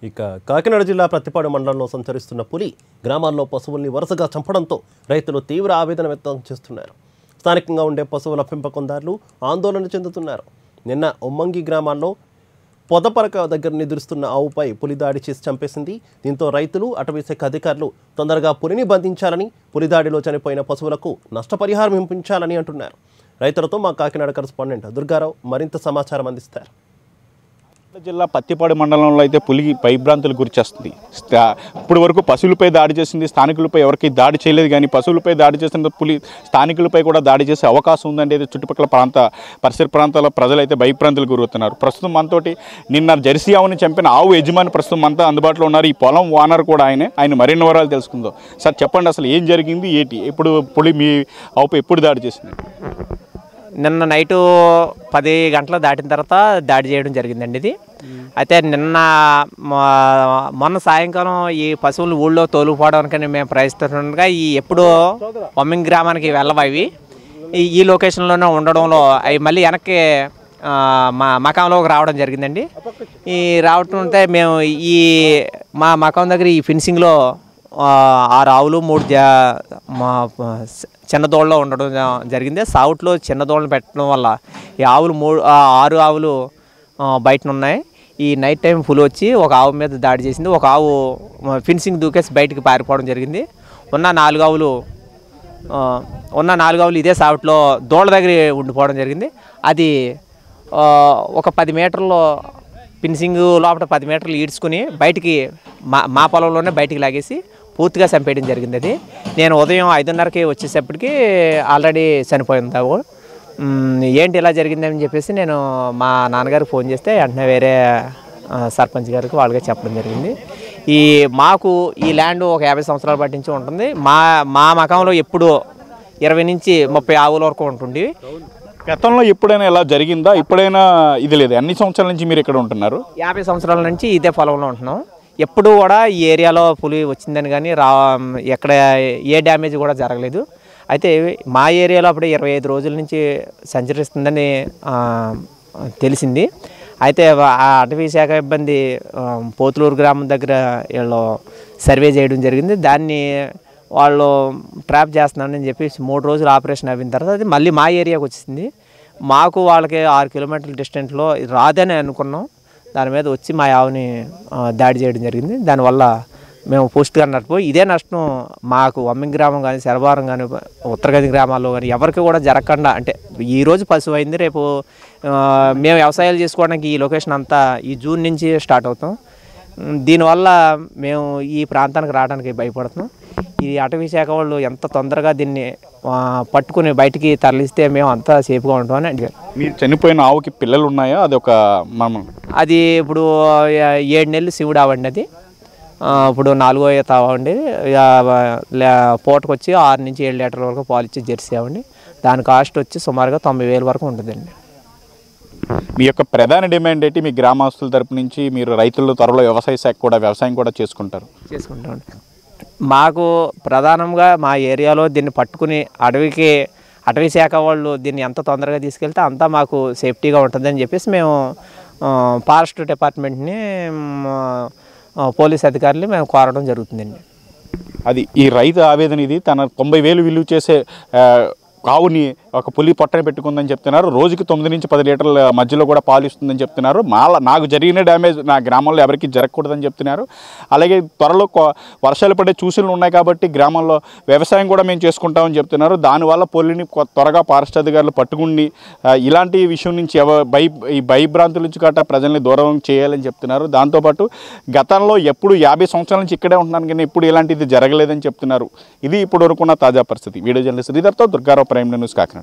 ఇక కాకినాడ జిల్లా ప్రతిపాడు మండలంలో సంచరిస్తున్న పులి గ్రామాల్లో పశువుల్ని వరుసగా చంపడంతో రైతులు తీవ్ర ఆవేదన వ్యక్తం చేస్తున్నారు స్థానికంగా ఉండే పశువుల పెంపకందారులు ఆందోళన చెందుతున్నారు నిన్న ఉమ్మంగి గ్రామాల్లో పొదపరక దగ్గర నిద్రిస్తున్న ఆవుపై పులి దాడి చేసి చంపేసింది దీంతో రైతులు అటవీశాఖ అధికారులు తొందరగా పులిని బంధించాలని పులి దాడిలో చనిపోయిన పశువులకు నష్టపరిహారం ఇప్పించాలని అంటున్నారు రైతులతో మా కాకినాడ కరెస్పాండెంట్ దుర్గారావు మరింత సమాచారం అందిస్తారు జిల్లా పత్తిపాడు మండలంలో అయితే పులి భయభ్రాంతులు గురిచేస్తుంది స్థా- ఇప్పటి వరకు పశువులపై దాడి చేసింది స్థానికులపై ఎవరికి దాడి చేయలేదు కానీ పశువులపై దాడి చేసిన పులి స్థానికులపై కూడా దాడి చేసే అవకాశం ఉందండి అయితే చుట్టుపక్కల ప్రాంత పరిసర ప్రాంతాల ప్రజలైతే భయభ్రాంతులు గురవుతున్నారు ప్రస్తుతం మనతోటి నిన్న జెర్సీ ఆవుని చంపిన ఆవు యజమాని ప్రస్తుతం మనతో అందుబాటులో ఉన్నారు ఈ పొలం ఓనర్ కూడా ఆయనే ఆయన మరిన్ని వివరాలు తెలుసుకుందాం సార్ చెప్పండి అసలు ఏం జరిగింది ఏంటి ఇప్పుడు పులి మీ ఆవుపై ఎప్పుడు దాడి చేసింది నిన్న నైటు పది గంటలు దాటిన తర్వాత దాడి చేయడం జరిగిందండి ఇది అయితే నిన్న మొ- మొన్న సాయంకాలం ఈ పశువులు ఊళ్ళో తోలుకుపోవడానికని మేము ప్రయత్నిస్తుండగా ఈ ఎప్పుడో వమ్మింగ్ గ్రామానికి వెళ్ళవు అవి ఈ ఈ లొకేషన్లోనే ఉండడంలో అవి మళ్ళీ వెనక్కి ఆ, మా మకాంలోకి రావడం జరిగిందండి ఈ రావటంతో మేము ఈ మా మకాం దగ్గర ఈ ఫినిషింగ్లో ఆ, ఆరు ఆవులు మూడు జా మా ప- చిన్న దోళ్ళలో ఉండడం జ- జరిగింది సౌట్లో చిన్న దోళ్ళను పెట్టడం వల్ల ఈ ఆవులు మూడు ఆ, ఆరు ఆవులు ఆ, బయటన ఉన్నాయి ఈ నైట్ టైం ఫుల్ వచ్చి ఒక ఆవు మీద దాడి చేసింది ఒక ఆవు ఫినిషింగ్ దూకేసి బయటికి పారిపోవడం జరిగింది ఉన్న నాలుగు ఆవులు ఆ, ఉన్న నాలుగు ఆవులు ఇదే సాగుట్లో దోళ్ళ దగ్గర ఉండిపోవడం జరిగింది అది ఆ, ఒక పది మీటర్లో ఫినిషింగ్ లోపల పది మీటర్లు ఈడ్చుకుని బయటికి మా మా పొలంలోనే బయటికి లాగేసి పూర్తిగా చంపేయడం జరిగింది అది నేను ఉదయం ఐదున్నరకి వచ్చేసప్పటికి ఆల్రెడీ చనిపోయింది ఆవు మ్, ఏంటి ఇలా జరిగిందని చెప్పేసి నేను మా నాన్నగారికి ఫోన్ చేస్తే వెంటనే వేరే ఆ, సర్పంచ్ గారికి వాళ్ళకి చెప్పడం జరిగింది ఈ మాకు ఈ ల్యాండ్ ఒక యాభై సంవత్సరాల పాటు నుంచి ఉంటుంది మా మా మకంలో ఎప్పుడు ఇరవై నుంచి ముప్పై ఆవుల వరకు ఉంటుంది గతంలో ఎప్పుడైనా ఇలా జరిగిందా ఇప్పుడైనా ఇది లేదు అన్ని సంవత్సరాల నుంచి మీరు ఇక్కడ ఉంటున్నారు యాభై సంవత్సరాల నుంచి ఇదే పొలంలో ఉంటున్నాం ఎప్పుడు కూడా ఈ ఏరియాలో పులి వచ్చిందని కానీ రా ఎక్కడ ఏ డ్యామేజ్ కూడా జరగలేదు అయితే మా ఏరియాలో అప్పుడే ఇరవై ఐదు రోజుల నుంచి సంచరిస్తుందని ఆ, తెలిసింది అయితే ఆ అటవీ శాఖ ఇబ్బంది ఆ, పోతులూరు గ్రామం దగ్గర వీళ్ళు సర్వే చేయడం జరిగింది దాన్ని వాళ్ళు ట్రాప్ చేస్తున్నారని చెప్పేసి మూడు రోజులు ఆపరేషన్ అయిన తర్వాత అది మళ్ళీ మా ఏరియాకి వచ్చింది మాకు వాళ్ళకి ఆరు కిలోమీటర్ల డిస్టెంట్లో రాదని అనుకున్నాం దాని మీద వచ్చి మా ఆవుని ఆ, దాడి చేయడం జరిగింది దానివల్ల మేము పూర్తిగా నష్టపోయి ఇదే నష్టం మాకు వమ్మింగ్ గ్రామం కానీ శరభారం కానీ ఉత్తరగది గ్రామాల్లో కానీ ఎవరికి కూడా జరగకుండా అంటే ఈ రోజు పశువు అయింది రేపు ఆ, మేము వ్యవసాయాలు చేసుకోవడానికి ఈ లొకేషన్ అంతా ఈ జూన్ నుంచి స్టార్ట్ అవుతాం ఉమ్, దీనివల్ల మేము ఈ ప్రాంతానికి రావడానికి భయపడుతున్నాం ఈ అటవీ శాఖ వాళ్ళు ఎంత తొందరగా దీన్ని ఆ, పట్టుకుని బయటికి తరలిస్తే మేము అంతా సేఫ్గా ఉంటామని అడిగారు మీరు చనిపోయిన ఆవుకి పిల్లలు ఉన్నాయా అది ఒక మనం అది ఇప్పుడు ఏ- ఏడు నెలలు శివుడు అవ్వండి అది ఆ, ఇప్పుడు నాలుగో ఈత అవ్వండి పూటకు వచ్చి ఆరు నుంచి ఏడు లీటర్ల వరకు పాలు ఇచ్చి జెర్సీ అవ్వండి దాని కాస్ట్ వచ్చి సుమారుగా తొంభై వేల వరకు ఉంటుందండి మీ యొక్క ప్రధాన డిమాండ్ ఏంటి మీ గ్రామస్తుల తరపు నుంచి మీరు రైతుల త్వరలో వ్యవసాయ శాఖ కూడా వ్యవసాయం కూడా చేసుకుంటారు చేసుకుంటాం మాకు ప్రధానంగా మా ఏరియాలో దీన్ని పట్టుకుని అడవికి అటవీ శాఖ వాళ్ళు దీన్ని ఎంత తొందరగా తీసుకెళ్తే అంతా మాకు సేఫ్టీగా ఉంటుందని చెప్పేసి మేము ఆ, ఫారెస్ట్ డిపార్ట్మెంట్ని మ్, ఆ, పోలీస్ అధికారులు మేము కోరడం జరుగుతుందండి అది ఈ రైతు ఆవేదన ఇది తన తొంభై వేలు విలువ చేసే ఆ, ఆవుని ఒక పులి పొట్టన పెట్టుకుందని చెప్తున్నారు రోజుకి తొమ్మిది నుంచి పది లీటర్ల మధ్యలో కూడా పాలు ఇస్తుందని చెప్తున్నారు మాల నాకు జరిగిన డ్యామేజ్ నా గ్రామంలో ఎవరికి జరగకూడదని చెప్తున్నారు అలాగే త్వరలో కొ- వర్షాలు పడే సూచనలు ఉన్నాయి కాబట్టి గ్రామంలో వ్యవసాయం కూడా మేము చేసుకుంటామని చెప్తున్నారు దానివల్ల పులిని కొ- త్వరగా ఫారెస్ట్ అధికారులు పట్టుకుని ఆ, ఇలాంటి విషయం నుంచి ఎవ భయ ఈ భయభ్రాంతుల నుంచి గట్రా ప్రజల్ని దూరం చేయాలని చెప్తున్నారు దాంతోపాటు గతంలో ఎప్పుడు యాభై సంవత్సరాల నుంచి ఇక్కడే ఉంటున్నాను కానీ ఇప్పుడు ఇలాంటిది జరగలేదని చెప్తున్నారు ఇది ఇప్పుడు వరకున్న తాజా పరిస్థితి వీడియో జర్నలిస్ట్ శ్రీధర్తో దుర్గారావు ప్రైమ్ న్యూస్ కాకినాడ